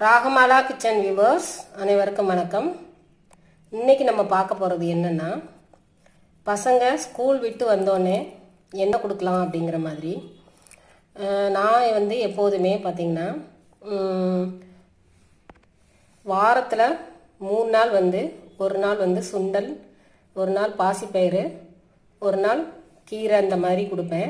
Ragamala kitchen viewers அனைவருக்கும் வணக்கம் இன்னைக்கு நம்ம பார்க்க போகிறது என்னன்னா பசங்க ஸ்கூல் விட்டு வந்தோடனே என்ன கொடுக்கலாம் அப்படிங்கிற மாதிரி அஹ், நான் வந்து எப்போதுமே பார்த்திங்கன்னா வாரத்தில் மூணு நாள் வந்து ஒரு நாள் வந்து சுண்டல் ஒரு நாள் பாசிப்பயிறு ஒரு நாள் கீரை அந்த மாதிரி கொடுப்பேன்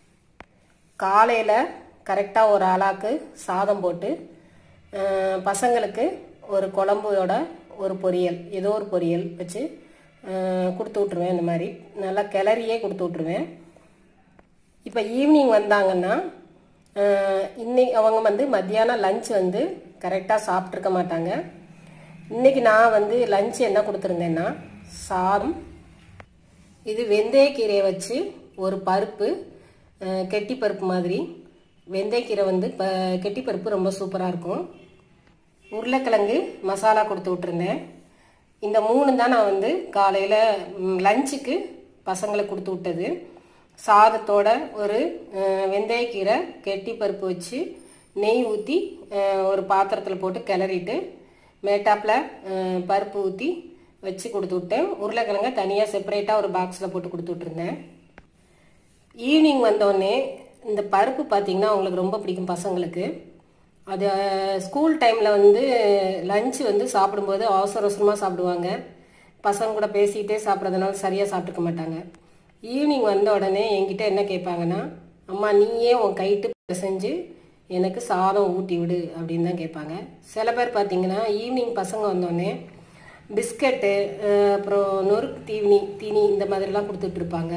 காலையில் கரெக்டாக ஒரு ஆளாக்கு சாதம் போட்டு அஹ், பசங்களுக்கு ஒரு குழம்போட ஒரு பொரியல் ஏதோ ஒரு பொரியல் வச்சு அஹ், கொடுத்து விட்ருவேன் இந்த மாதிரி நல்லா கிளறியே கொடுத்து விட்ருவேன் இப்போ ஈவினிங் வந்தாங்கன்னா அஹ், இன்னைக்கு அவங்க வந்து மத்தியானம் லஞ்ச் வந்து கரெக்டாக சாப்பிட்ருக்க மாட்டாங்க இன்னைக்கு நான் வந்து லஞ்ச் என்ன கொடுத்துருந்தேன்னா சாதம் இது வெந்தயக்கீரையை வச்சு ஒரு பருப்பு அஹ், கெட்டி பருப்பு மாதிரி வெந்தயக்கீரை வந்து ப கெட்டி பருப்பு ரொம்ப சூப்பராக இருக்கும் உருளைக்கிழங்கு மசாலா கொடுத்து விட்டுருந்தேன் இந்த மூணு தான் நான் வந்து காலையில் லஞ்சுக்கு பசங்களுக்கு கொடுத்து விட்டது சாதத்தோட ஒரு அஹ், வெந்தயக்கீரை கெட்டி பருப்பு வச்சு நெய் ஊற்றி ஒரு பாத்திரத்தில் போட்டு கிளறிட்டு மேட்டாப்பில் அஹ், பருப்பு ஊற்றி வச்சு கொடுத்து விட்டேன் உருளைக்கிழங்க தனியாக செப்பரேட்டாக ஒரு பாக்ஸில் போட்டு கொடுத்து விட்ருந்தேன் ஈவினிங் வந்தோடனே இந்த பருப்பு பார்த்தீங்கன்னா அவங்களுக்கு ரொம்ப பிடிக்கும் பசங்களுக்கு அது ஸ்கூல் டைமில் வந்து லஞ்சு வந்து சாப்பிடும்போது அவசர அவசரமாக சாப்பிடுவாங்க பசங்க கூட பேசிக்கிட்டே சாப்பிட்றதுனால சரியாக சாப்பிட்டுக்க மாட்டாங்க ஈவினிங் வந்த உடனே என்கிட்ட என்ன கேட்பாங்கன்னா அம்மா நீயே உன் கைட்டு செஞ்சு எனக்கு சாதம் ஊட்டி விடு அப்படின்னு தான் கேட்பாங்க சில பேர் பார்த்தீங்கன்னா ஈவினிங் பசங்க வந்தோடனே பிஸ்கட்டு அஹ், அப்புறம் நொறுக்கு தீனி தீனி இந்த மாதிரிலாம் கொடுத்துட்டு இருப்பாங்க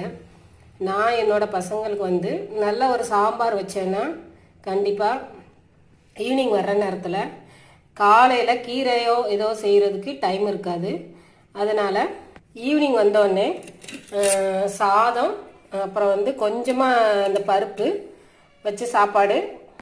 நான் என்னோட பசங்களுக்கு வந்து நல்ல ஒரு சாம்பார் வச்சேன்னா கண்டிப்பாக ஈவினிங் வர்ற நேரத்தில் காலையில் கீரையோ ஏதோ செய்கிறதுக்கு டைம் இருக்காது அதனால் ஈவினிங் வந்தோடனே அஹ், சாதம் அப்புறம் வந்து கொஞ்சமாக இந்த பருப்பு வச்சு சாப்பாடு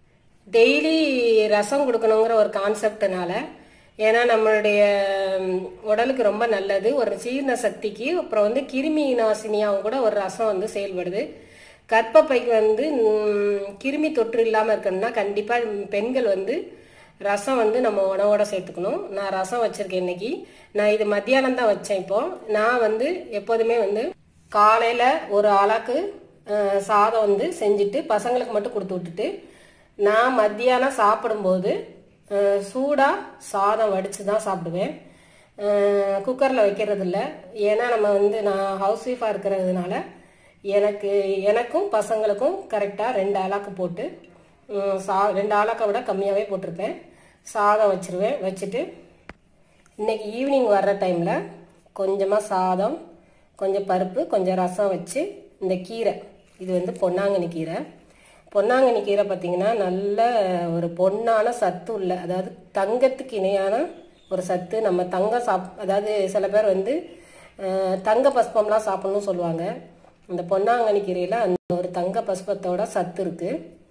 டெய்லி ரசம் கொடுக்கணுங்கிற ஒரு கான்செப்ட்னால ஏன்னா நம்மளுடைய ம், உடலுக்கு ரொம்ப நல்லது ஒரு சீரண சக்திக்கு அப்புறம் வந்து கிருமி நாசினியாகவும் கூட ஒரு ரசம் வந்து செயல்படுது கர்ப்பப்பைக்கு வந்து ம், கிருமி தொற்று இல்லாமல் இருக்கணும்னா கண்டிப்பாக பெண்கள் வந்து ரசம் வந்து நம்ம உணவோட சேர்த்துக்கணும் நான் ரசம் வச்சிருக்கேன் இன்னைக்கு நான் இது மத்தியானம் தான் வச்சேன் இப்போ நான் வந்து எப்போதுமே வந்து காலையில் ஒரு ஆளாக்கு அஹ், சாதம் வந்து செஞ்சுட்டு பசங்களுக்கு மட்டும் கொடுத்து விட்டுட்டு நான் மத்தியானம் சாப்பிடும்போது அஹ், சூடா சாதம் வடித்து தான் சாப்பிடுவேன் குக்கரில் வைக்கிறது இல்ல ஏன்னா நம்ம வந்து நான் ஹவுஸ் ஒய்ஃபாக இருக்கிறதுனால எனக்கு எனக்கும் பசங்களுக்கும் கரெக்டாக ரெண்டு ஆளாக்கு போட்டு உம், சா ரெண்டு ஆளாக்கை விட கம்மியாகவே போட்டிருப்பேன் சாதம் வச்சிருவேன் வச்சுட்டு இன்னைக்கு ஈவினிங் வர்ற டைமில் கொஞ்சமாக சாதம் கொஞ்சம் பருப்பு கொஞ்சம் ரசம் வச்சு இந்த கீரை இது வந்து பொன்னாங்கண்ணி கீரை பொன்னாங்கண்ணி கீரை பார்த்தீங்கன்னா நல்ல ஒரு பொன்னான சத்து உள்ள அதாவது தங்கத்துக்கு இணையான ஒரு சத்து நம்ம தங்கம் சாப் அதாவது சில பேர் வந்து அஹ், தங்க பஸ்பம்லாம் சாப்பிடணும்னு சொல்லுவாங்க இந்த பொன்னாங்கண்ணி கீரையில் அந்த ஒரு தங்க பஸ்பத்தோட சத்து இருக்குது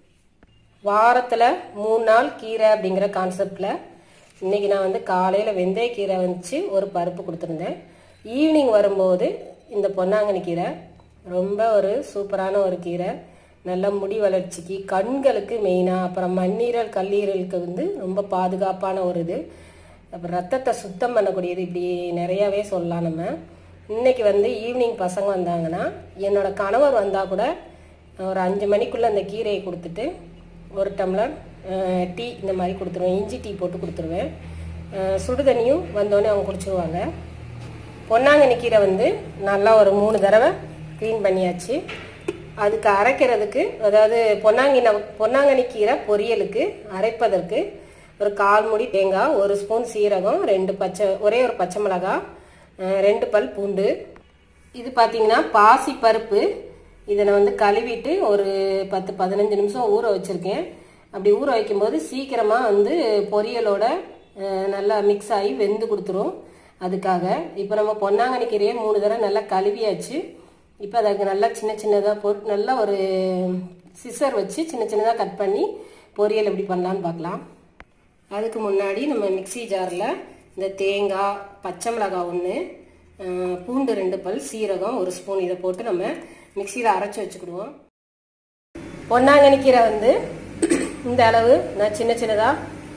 வாரத்தில் மூணு நாள் கீரை அப்படிங்கிற கான்செப்டில் இன்னைக்கு நான் வந்து காலையில் வெந்தய கீரை வச்சு ஒரு பருப்பு கொடுத்துருந்தேன் ஈவினிங் வரும்போது இந்த பொன்னாங்கண்ணி கீரை ரொம்ப ஒரு சூப்பரான ஒரு கீரை நல்ல முடி வளர்ச்சிக்கு கண்களுக்கு மெயினாக அப்புறம் மண்ணீரல் கல்லீரலுக்கு வந்து ரொம்ப பாதுகாப்பான ஒரு இது அப்புறம் ரத்தத்தை சுத்தம் பண்ணக்கூடியது இப்படி நிறையாவே சொல்லலாம் நம்ம இன்னைக்கு வந்து ஈவினிங் பசங்க வந்தாங்கன்னா என்னோட கணவர் வந்தால் கூட ஒரு அஞ்சு மணிக்குள்ளே அந்த கீரையை கொடுத்துட்டு ஒரு டம்ளர் அஹ், டீ இந்த மாதிரி கொடுத்துருவேன் இஞ்சி டீ போட்டு கொடுத்துருவேன் அஹ், சுடுதண்ணியும் வந்தோடனே அவங்க குடிச்சிருவாங்க பொன்னாங்கண்ணி கீரை வந்து நல்லா ஒரு மூணு தடவை க்ளீன் பண்ணியாச்சு அதுக்கு அரைக்கிறதுக்கு அதாவது பொன்னாங்கின பொன்னாங்கண்ணி கீரை பொரியலுக்கு அரைப்பதற்கு ஒரு கால் முடி தேங்காய் ஒரு ஸ்பூன் சீரகம் ரெண்டு பச்சை ஒரே ஒரு பச்சை மிளகாய் அஹ், ரெண்டு பல் பூண்டு இது பார்த்தீங்கன்னா பாசி பருப்பு இதை நான் வந்து கழுவிட்டு ஒரு பத்து பதினஞ்சு நிமிஷம் ஊற வச்சுருக்கேன் அப்படி ஊற வைக்கும்போது சீக்கிரமாக வந்து பொரியலோட அஹ், நல்லா மிக்ஸ் ஆகி வெந்து கொடுத்துரும் அதுக்காக இப்போ நம்ம பொன்னாங்கண்ணி கீரையை மூணு தடவை நல்லா கழுவியாச்சு இப்போ அதுக்கு நல்லா சின்ன சின்னதாக போட்டு நல்லா ஒரு சிசர் வச்சு சின்ன சின்னதாக கட் பண்ணி பொரியல் எப்படி பண்ணலான்னு பார்க்கலாம் அதுக்கு முன்னாடி நம்ம மிக்ஸி ஜாரில் இந்த தேங்காய் பச்சை மிளகாய் ஒன்று பூண்டு ரெண்டு பல் சீரகம் ஒரு ஸ்பூன் இதை போட்டு நம்ம மிக்சியில் அரைச்சி வச்சுக்கிடுவோம் பொன்னாங்கண்ணி கீரை வந்து இந்த அளவு நான் சின்ன சின்னதாக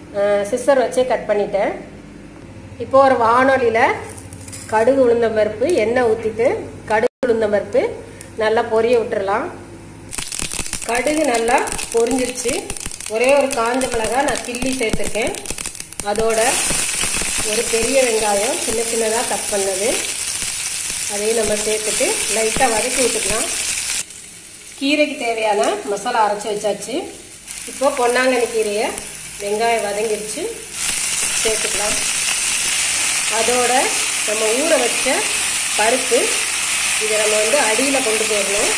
சிஸ்டர் வச்சே கட் பண்ணிட்டேன் இப்போ ஒரு வானொலியில் கடுகு உளுந்தம் பருப்பு எண்ணெய் ஊற்றிட்டு கடுகு உளுந்தம் பருப்பு நல்லா பொரிய விட்டுறலாம் கடுகு நல்லா பொரிஞ்சிருச்சு ஒரே ஒரு காஞ்ச மிளகாய் நான் கிள்ளி சேர்த்துருக்கேன் அதோட ஒரு பெரிய வெங்காயம் சின்ன சின்னதாக கட் பண்ணது அதையும் நம்ம சேர்த்துட்டு லைட்டாக வதக்கி விட்டுக்கலாம் கீரைக்கு தேவையான மசாலா அரைச்சி வச்சாச்சு இப்போ பொன்னாங்கண்ணி கீரையை வெங்காயம் வதங்கிடுச்சு சேர்த்துக்கலாம் அதோட நம்ம ஊற வச்ச பருப்பு இதை நம்ம வந்து அடியில் கொண்டு போயிடணும்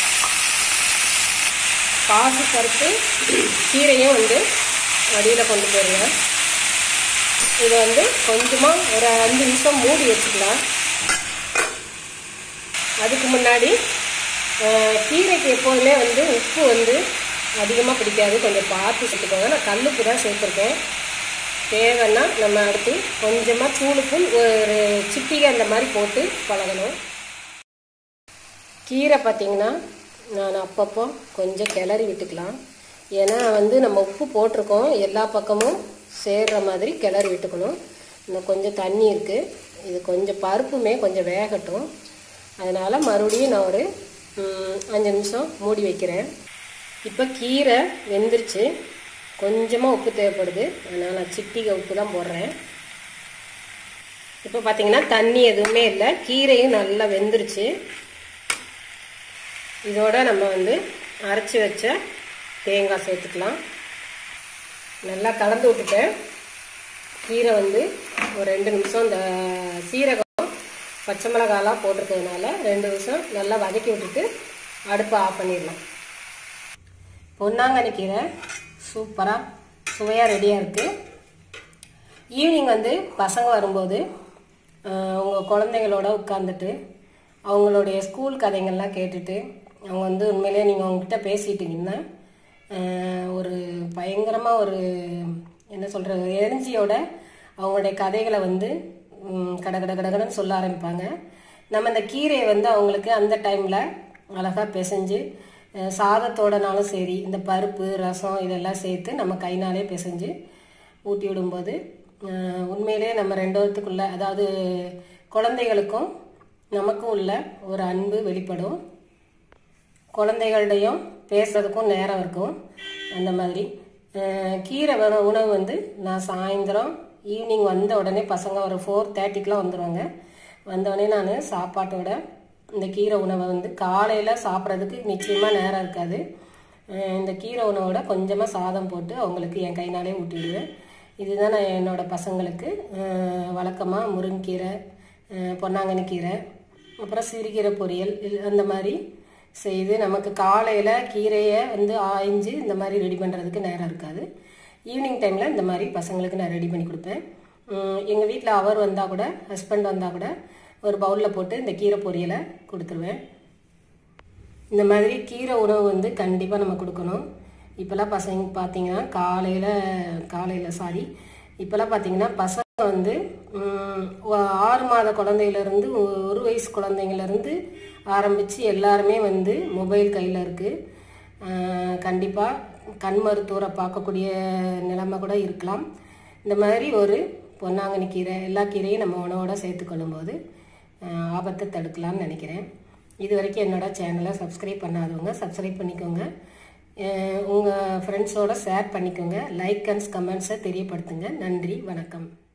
பாசி பருப்பு கீரையும் வந்து அடியில் கொண்டு போயிருங்க இதை வந்து கொஞ்சமாக ஒரு அஞ்சு நிமிஷம் மூடி வச்சுக்கலாம் அதுக்கு முன்னாடி கீரைக்கு எப்போதுமே வந்து உப்பு வந்து அதிகமாக பிடிக்காது கொஞ்சம் பார்த்து சேர்த்துக்கோங்க நான் கல்லுப்பு தான் சேர்த்துருக்கேன் தேவைன்னா நம்ம அடுத்து கொஞ்சமாக தூளுப்புள் ஒரு சிட்டிகை அந்த மாதிரி போட்டு பழகணும் கீரை பார்த்திங்கன்னா நான் அப்பப்போ கொஞ்சம் கிளறி விட்டுக்கலாம் ஏன்னா வந்து நம்ம உப்பு போட்டிருக்கோம் எல்லா பக்கமும் சேர்ற மாதிரி கிளறி விட்டுக்கணும் இன்னும் கொஞ்சம் தண்ணி இருக்குது இது கொஞ்சம் பருப்புமே கொஞ்சம் வேகட்டும் அதனால் மறுபடியும் நான் ஒரு அஞ்சு நிமிஷம் மூடி வைக்கிறேன் இப்போ கீரை வெந்துருச்சு கொஞ்சமாக உப்பு தேவைப்படுது அதனால் நான் சிட்டிகை உப்பு தான் போடுறேன் இப்போ பார்த்தீங்கன்னா தண்ணி எதுவுமே இல்லை கீரையும் நல்லா வெந்துருச்சு இதோட நம்ம வந்து அரைச்சி வச்ச தேங்காய் சேர்த்துக்கலாம் நல்லா கலந்து விட்டுட்டேன் கீரை வந்து ஒரு ரெண்டு நிமிஷம் இந்த சீரகம் பச்சை மிளகாலாம் போட்டிருக்கிறதுனால ரெண்டு நிமிஷம் நல்லா வதக்கி விட்டுட்டு அடுப்பை ஆஃப் பண்ணிடலாம் பொன்னாங்கண்ணி கீரை சூப்பராக சுவையாக ரெடியாக இருக்குது ஈவினிங் வந்து பசங்க வரும்போது உங்கள் குழந்தைங்களோட உட்காந்துட்டு அவங்களுடைய ஸ்கூல் கதைகள்லாம் கேட்டுட்டு அவங்க வந்து உண்மையிலே நீங்கள் அவங்ககிட்ட பேசிட்டீங்கன்னா ஒரு பயங்கரமாக ஒரு என்ன சொல்கிறது எனர்ஜியோட அவங்களுடைய கதைகளை வந்து கட கட கடகடன்னு சொல்ல ஆரம்பிப்பாங்க நம்ம இந்த கீரையை வந்து அவங்களுக்கு அந்த டைமில் அழகாக பிசைஞ்சு சாதத்தோடனாலும் சரி இந்த பருப்பு ரசம் இதெல்லாம் சேர்த்து நம்ம கைனாலே பிசைஞ்சு ஊட்டி விடும்போது உண்மையிலே நம்ம ரெண்டோத்துக்குள்ள அதாவது குழந்தைகளுக்கும் நமக்கும் உள்ள ஒரு அன்பு வெளிப்படும் குழந்தைகள்டையும் பேசுறதுக்கும் நேரம் இருக்கும் அந்த மாதிரி கீரை உணவு வந்து நான் சாயந்தரம் ஈவினிங் வந்த உடனே பசங்க ஒரு ஃபோர் தேர்ட்டிக்கெலாம் வந்துடுவாங்க வந்தோடனே நான் சாப்பாட்டோட இந்த கீரை உணவை வந்து காலையில் சாப்பிட்றதுக்கு நிச்சயமாக நேரம் இருக்காது இந்த கீரை உணவோட கொஞ்சமாக சாதம் போட்டு அவங்களுக்கு என் கைனாலே ஊட்டிடுவேன் இதுதான் நான் என்னோடய பசங்களுக்கு வழக்கமாக முருங்கீரை பொன்னாங்கண்ணி கீரை அப்புறம் சிறுகீரை பொரியல் அந்த மாதிரி செய்து நமக்கு காலையில் கீரையை வந்து ஆய்ஞ்சு இந்த மாதிரி ரெடி பண்ணுறதுக்கு நேரம் இருக்காது ஈவினிங் டைமில் இந்த மாதிரி பசங்களுக்கு நான் ரெடி பண்ணி கொடுப்பேன் எங்கள் வீட்டில் அவர் வந்தால் கூட ஹஸ்பண்ட் வந்தால் கூட ஒரு பவுலில் போட்டு இந்த கீரை பொரியலை கொடுத்துருவேன் இந்த மாதிரி கீரை உணவு வந்து கண்டிப்பாக நம்ம கொடுக்கணும் இப்போல்லாம் பசங்க பார்த்தீங்கன்னா காலையில் காலையில் சாரி இப்போல்லாம் பார்த்தீங்கன்னா பசங்க வந்து ஆறு மாத குழந்தையிலேருந்து ஒரு வயசு குழந்தைங்கலேருந்து ஆரம்பித்து எல்லாருமே வந்து மொபைல் கையில் இருக்குது கண்டிப்பாக கண் மருத்துவரை பார்க்கக்கூடிய நிலைமை கூட இருக்கலாம் இந்த மாதிரி ஒரு பொன்னாங்கண்ணி கீரை எல்லா கீரையும் நம்ம உணவோட சேர்த்துக்கொள்ளும் போது ஆபத்தை தடுக்கலாம்னு நினைக்கிறேன் இது வரைக்கும் என்னோட சேனலை சப்ஸ்கிரைப் பண்ணாதவங்க சப்ஸ்கிரைப் பண்ணிக்கோங்க உங்கள் ஃப்ரெண்ட்ஸோட ஷேர் பண்ணிக்கோங்க லைக் அண்ட்ஸ் கமெண்ட்ஸை தெரியப்படுத்துங்க நன்றி வணக்கம்